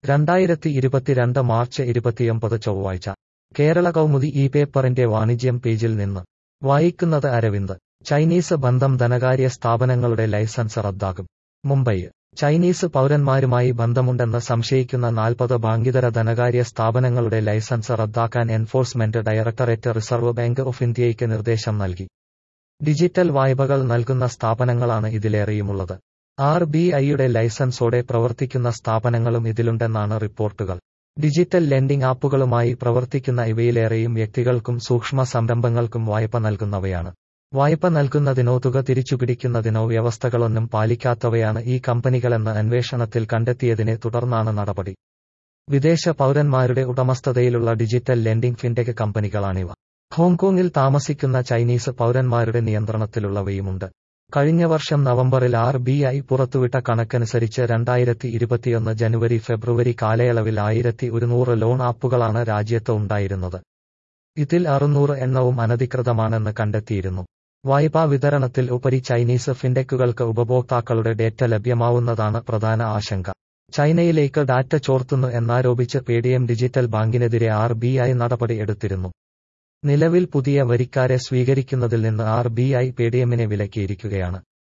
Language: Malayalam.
രണ്ടായിരത്തി ഇരുപത്തിരണ്ട് മാർച്ച് ഇരുപത്തിയൊമ്പത് ചൊവ്വാഴ്ച കേരള കൗമുദി ഈ പേപ്പറിന്റെ വാണിജ്യം പേജിൽ നിന്ന് വായിക്കുന്നത് അരവിന്ദ് ചൈനീസ് ബന്ധം ധനകാര്യ സ്ഥാപനങ്ങളുടെ ലൈസൻസ് റദ്ദാക്കും മുംബൈ ചൈനീസ് പൗരന്മാരുമായി ബന്ധമുണ്ടെന്ന് സംശയിക്കുന്ന നാൽപ്പത് ബാങ്കിതര ധനകാര്യ സ്ഥാപനങ്ങളുടെ ലൈസൻസ് റദ്ദാക്കാൻ enforcement directorate reserve bank of ഇന്ത്യയ്ക്ക് നിർദ്ദേശം നൽകി ഡിജിറ്റൽ വായ്പകൾ നൽകുന്ന സ്ഥാപനങ്ങളാണ് ഇതിലേറെയുമുള്ളത് ആർ ബി ഐയുടെ ലൈസൻസോടെ പ്രവർത്തിക്കുന്ന സ്ഥാപനങ്ങളും ഇതിലുണ്ടെന്നാണ് റിപ്പോർട്ടുകൾ ഡിജിറ്റൽ ലെൻഡിംഗ് ആപ്പുകളുമായി പ്രവർത്തിക്കുന്ന ഇവയിലേറെയും വ്യക്തികൾക്കും സൂക്ഷ്മ സംരംഭങ്ങൾക്കും വായ്പ നൽകുന്നവയാണ് വായ്പ നൽകുന്നതിനോ തുക തിരിച്ചുപിടിക്കുന്നതിനോ വ്യവസ്ഥകളൊന്നും പാലിക്കാത്തവയാണ് ഈ കമ്പനികളെന്ന് അന്വേഷണത്തിൽ കണ്ടെത്തിയതിനെ തുടർന്നാണ് നടപടി വിദേശ പൗരന്മാരുടെ ഉടമസ്ഥതയിലുള്ള ഡിജിറ്റൽ ലെൻഡിംഗ് ഫിൻടെക് കമ്പനികളാണിവ ഹോങ്കോങ്ങിൽ താമസിക്കുന്ന ചൈനീസ് പൗരന്മാരുടെ നിയന്ത്രണത്തിലുള്ളവയുമുണ്ട് കഴിഞ്ഞ വർഷം നവംബറിൽ ആർ ബി ഐ പുറത്തുവിട്ട കണക്കനുസരിച്ച് രണ്ടായിരത്തി ഇരുപത്തിയൊന്ന് ജനുവരി ഫെബ്രുവരി കാലയളവിൽ ആയിരത്തി ഒരുന്നൂറ് ലോൺ ആപ്പുകളാണ് രാജ്യത്ത് ഉണ്ടായിരുന്നത് ഇതിൽ അറുന്നൂറ് എണ്ണവും അനധികൃതമാണെന്ന് കണ്ടെത്തിയിരുന്നു വായ്പാ വിതരണത്തിൽ ഉപരി ചൈനീസ് ഫിൻടെക്കുകൾക്ക് ഉപഭോക്താക്കളുടെ ഡേറ്റ ലഭ്യമാവുന്നതാണ് പ്രധാന ആശങ്ക ചൈനയിലേക്ക് ഡാറ്റ ചോർത്തുന്നു എന്നാരോപിച്ച് പേടിഎം ഡിജിറ്റൽ ബാങ്കിനെതിരെ ആർ ബി ഐ നടപടി എടുത്തിരുന്നു നിലവിൽ പുതിയ വരിക്കാരെ സ്വീകരിക്കുന്നതിൽ നിന്ന് ആർ ബി ഐ പേടിഎമ്മിനെ വിലക്കിയിരിക്കുകയാണ്